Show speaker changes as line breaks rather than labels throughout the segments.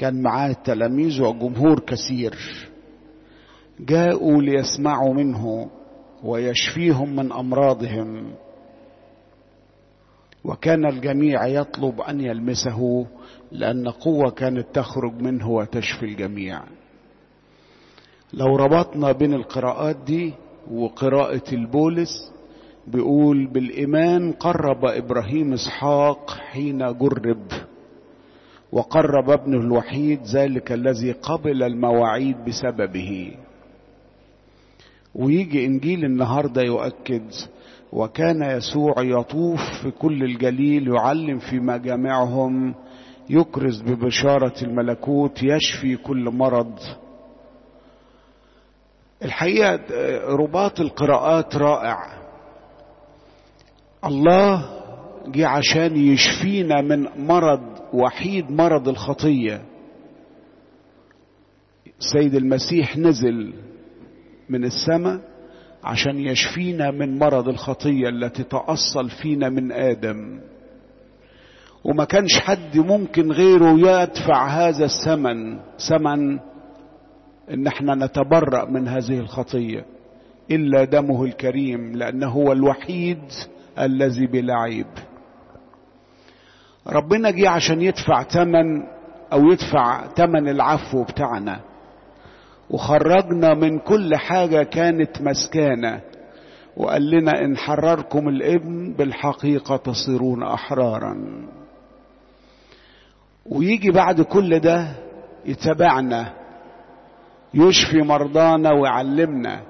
كان معاه تلاميذ وجمهور كثير جاءوا ليسمعوا منه ويشفيهم من امراضهم وكان الجميع يطلب ان يلمسه لان قوه كانت تخرج منه وتشفي الجميع لو ربطنا بين القراءات دي وقراءه البولس بيقول بالايمان قرب ابراهيم اسحاق حين جرب وقرب ابنه الوحيد ذلك الذي قبل المواعيد بسببه ويجي انجيل النهارده يؤكد وكان يسوع يطوف في كل الجليل يعلم في مجامعهم يكرز ببشاره الملكوت يشفي كل مرض الحقيقه رباط القراءات رائع الله جه عشان يشفينا من مرض وحيد مرض الخطيه السيد المسيح نزل من السماء عشان يشفينا من مرض الخطيه التي تاصل فينا من ادم وما كانش حد ممكن غيره يدفع هذا الثمن ثمن ان احنا نتبرأ من هذه الخطيه الا دمه الكريم لانه هو الوحيد الذي بلا عيب ربنا جه عشان يدفع ثمن او يدفع ثمن العفو بتاعنا وخرجنا من كل حاجة كانت مسكانة وقال لنا إن حرركم الابن بالحقيقة تصيرون أحرارا ويجي بعد كل ده يتبعنا يشفي مرضانا ويعلمنا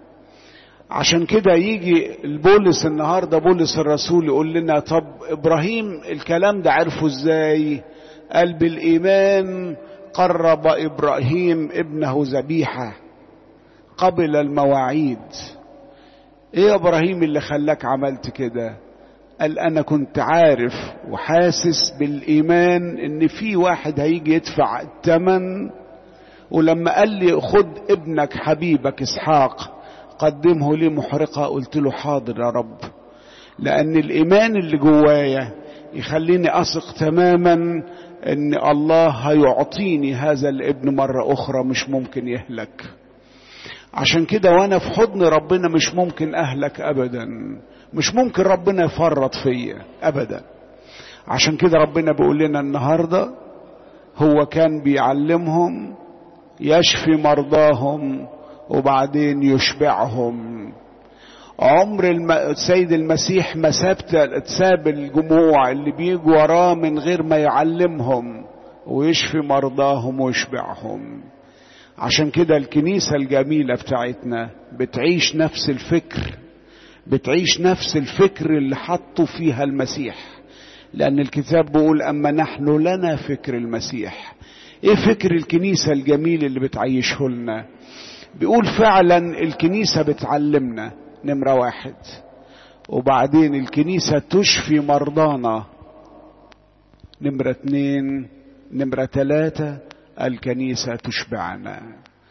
عشان كده يجي البولس النهارده بولس الرسول يقول لنا طب ابراهيم الكلام ده عرفه ازاي قال بالايمان قرب ابراهيم ابنه ذبيحه قبل المواعيد ايه يا ابراهيم اللي خلاك عملت كده قال انا كنت عارف وحاسس بالايمان ان في واحد هيجي يدفع الثمن ولما قال لي خد ابنك حبيبك اسحاق قدمه لي محرقه قلت له حاضر يا رب لان الايمان اللي جوايا يخليني اثق تماما ان الله هيعطيني هذا الابن مرة اخرى مش ممكن يهلك عشان كده وانا في حضن ربنا مش ممكن اهلك ابدا مش ممكن ربنا يفرط فيا ابدا عشان كده ربنا بيقول لنا النهاردة هو كان بيعلمهم يشفي مرضاهم وبعدين يشبعهم عمر الم... السيد المسيح ما ساب الجموع اللي بيجوا وراه من غير ما يعلمهم ويشفي مرضاهم ويشبعهم عشان كده الكنيسة الجميلة بتاعتنا بتعيش نفس الفكر بتعيش نفس الفكر اللي حطوا فيها المسيح لأن الكتاب بيقول أما نحن لنا فكر المسيح إيه فكر الكنيسة الجميل اللي بتعيشه لنا بيقول فعلا الكنيسة بتعلمنا نمرة واحد وبعدين الكنيسة تشفي مرضانا نمرة اتنين نمرة تلاتة الكنيسة تشبعنا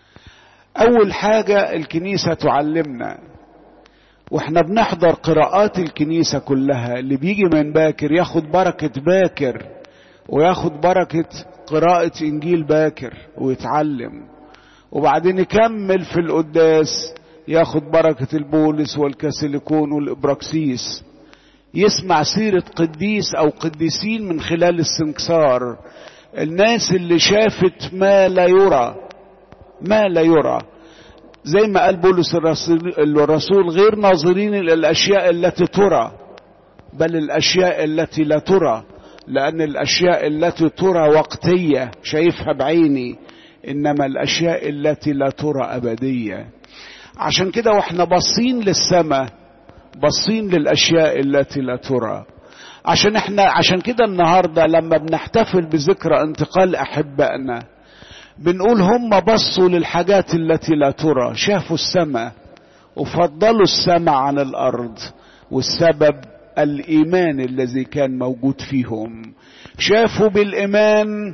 أول حاجة الكنيسة تعلمنا واحنا بنحضر قراءات الكنيسة كلها اللي بيجي من باكر ياخد بركة باكر وياخد بركة قراءة إنجيل باكر ويتعلم وبعدين يكمل في القداس ياخد بركة البولس والكاسيليكون والإبراكسيس يسمع سيرة قديس أو قديسين من خلال السنكسار الناس اللي شافت ما لا يرى ما لا يرى زي ما قال بولس الرسول, الرسول غير ناظرين إلى الأشياء التي ترى بل الأشياء التي لا ترى لأن الأشياء التي ترى وقتية شايفها بعيني إنما الأشياء التي لا ترى أبدية عشان كده واحنا باصين للسماء باصين للاشياء التي لا ترى عشان احنا عشان كده النهارده لما بنحتفل بذكرى انتقال احبائنا بنقول هم بصوا للحاجات التي لا ترى شافوا السماء وفضلوا السماء عن الارض والسبب الايمان الذي كان موجود فيهم شافوا بالايمان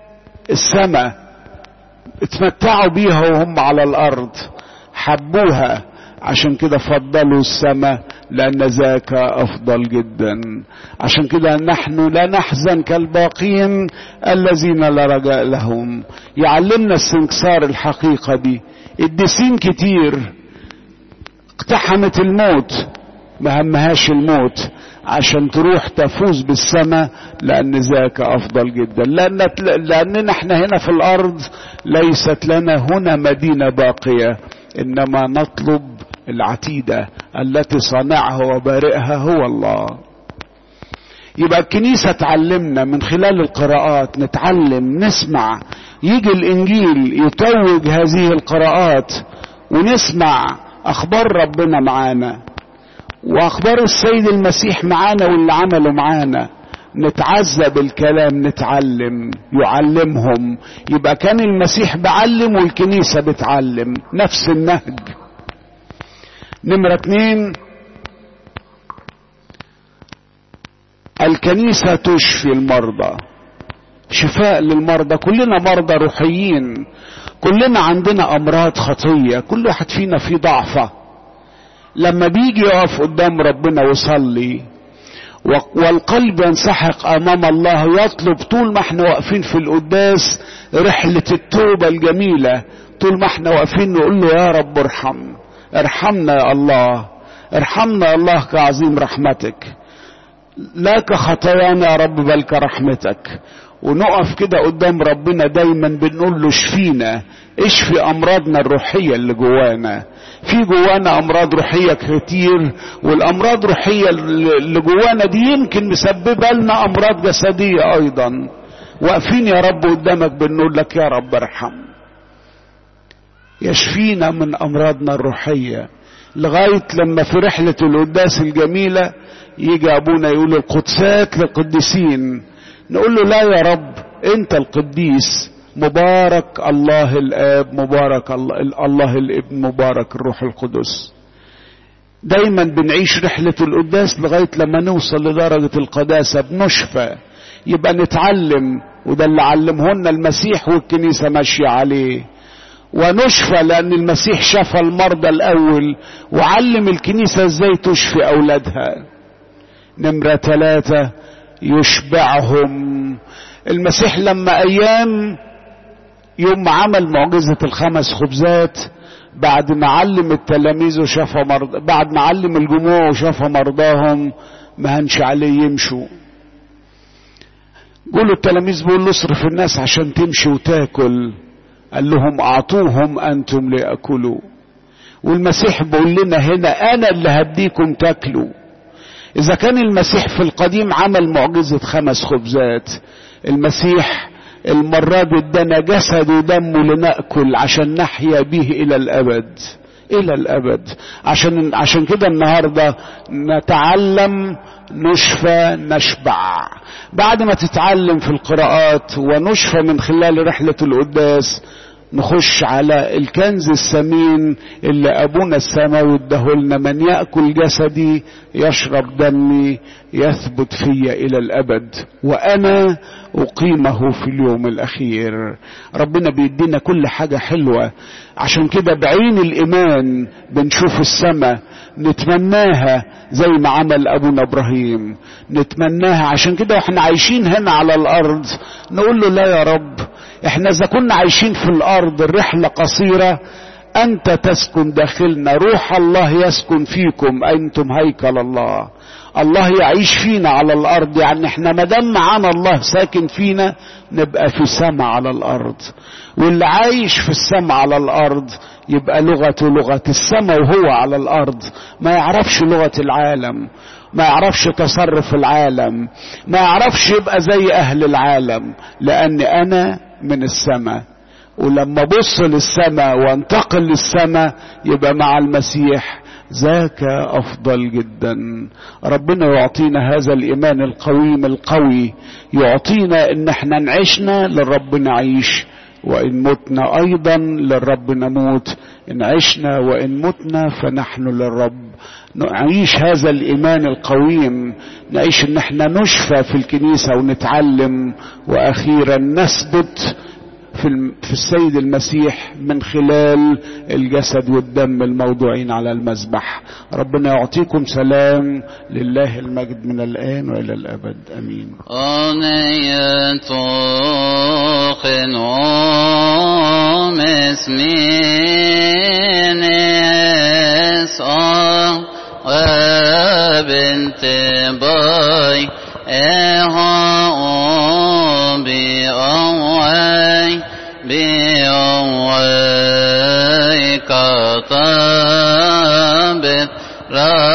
السماء اتمتعوا بيها وهم على الارض حبوها عشان كده فضلوا السماء لأن ذاك أفضل جدا عشان كده نحن لا نحزن كالباقين الذين لا رجاء لهم يعلمنا السنكسار الحقيقة دي الدسين كتير اقتحمت الموت ما همهاش الموت عشان تروح تفوز بالسماء لأن ذاك أفضل جدا لأن لأننا احنا هنا في الأرض ليست لنا هنا مدينة باقية إنما نطلب العتيدة التي صنعها وبارئها هو الله يبقى الكنيسة تعلمنا من خلال القراءات نتعلم نسمع يجي الإنجيل يتوج هذه القراءات ونسمع أخبار ربنا معانا واخبار السيد المسيح معانا واللي عمله معانا نتعزى بالكلام نتعلم يعلمهم يبقى كان المسيح بعلم والكنيسة بتعلم نفس النهج نمرة اتنين الكنيسة تشفي المرضى شفاء للمرضى كلنا مرضى روحيين كلنا عندنا امراض خطية كل واحد فينا فيه ضعفه لما بيجي يقف قدام ربنا ويصلي والقلب ينسحق امام الله يطلب طول ما احنا واقفين في القداس رحلة التوبة الجميلة طول ما احنا واقفين نقول له يا رب ارحم ارحمنا يا الله ارحمنا يا الله كعظيم رحمتك لا كخطايانا يا رب بل كرحمتك ونقف كده قدام ربنا دايما بنقول له اشفينا اشفي امراضنا الروحيه اللي جوانا في جوانا امراض روحيه كتير والامراض الروحيه اللي جوانا دي يمكن مسببه لنا امراض جسديه ايضا واقفين يا رب قدامك بنقول لك يا رب ارحم يشفينا من امراضنا الروحيه لغايه لما في رحله القداس الجميله يجي ابونا يقول القدسات للقديسين نقول له لا يا رب انت القديس مبارك الله الاب مبارك الله, الله الابن مبارك الروح القدس دايما بنعيش رحلة القداس لغاية لما نوصل لدرجة القداسة بنشفى يبقى نتعلم وده اللي علمه لنا المسيح والكنيسة ماشية عليه ونشفى لأن المسيح شفى المرضى الأول وعلم الكنيسة ازاي تشفي أولادها نمرة ثلاثة يشبعهم المسيح لما ايام يوم عمل معجزة الخمس خبزات بعد ما علم التلاميذ وشاف مرض بعد ما علم الجموع وشاف مرضاهم ما هنش عليه يمشوا قولوا التلاميذ بيقول له اصرف الناس عشان تمشي وتاكل قال لهم اعطوهم انتم ليأكلوا والمسيح بيقول لنا هنا انا اللي هديكم تاكلوا اذا كان المسيح في القديم عمل معجزة خمس خبزات المسيح المرة دي ادانا جسد ودمه لنأكل عشان نحيا به الى الابد الى الابد عشان عشان كده النهارده نتعلم نشفى نشبع بعد ما تتعلم في القراءات ونشفى من خلال رحلة القداس نخش على الكنز الثمين اللي ابونا السماوي اداهولنا من ياكل جسدي يشرب دمي يثبت في الى الابد وانا اقيمه في اليوم الاخير ربنا بيدينا كل حاجه حلوه عشان كده بعين الايمان بنشوف السماء نتمناها زي ما عمل ابونا ابراهيم نتمناها عشان كده واحنا عايشين هنا على الارض نقول له لا يا رب احنا اذا كنا عايشين في الارض الرحله قصيره انت تسكن داخلنا روح الله يسكن فيكم انتم هيكل الله الله يعيش فينا على الارض يعني احنا ما دام معانا الله ساكن فينا نبقى في سما على الارض واللي عايش في السما على الارض يبقى لغته لغه السما وهو على الارض ما يعرفش لغه العالم ما يعرفش تصرف العالم ما يعرفش يبقى زي اهل العالم لان انا من السماء ولما ابص للسماء وانتقل للسماء يبقى مع المسيح ذاك افضل جدا ربنا يعطينا هذا الايمان القويم القوي يعطينا ان احنا نعيشنا للرب نعيش وان متنا ايضا للرب نموت ان عشنا وان متنا فنحن للرب نعيش هذا الايمان القويم نعيش ان احنا نشفى في الكنيسه ونتعلم واخيرا نثبت في في السيد المسيح من خلال الجسد والدم الموضوعين على المذبح ربنا يعطيكم سلام لله المجد من الآن وإلى الأبد أمين
أغنية خنوم اسمين اسأل وبنت باي اها بأوي بأوي كطابت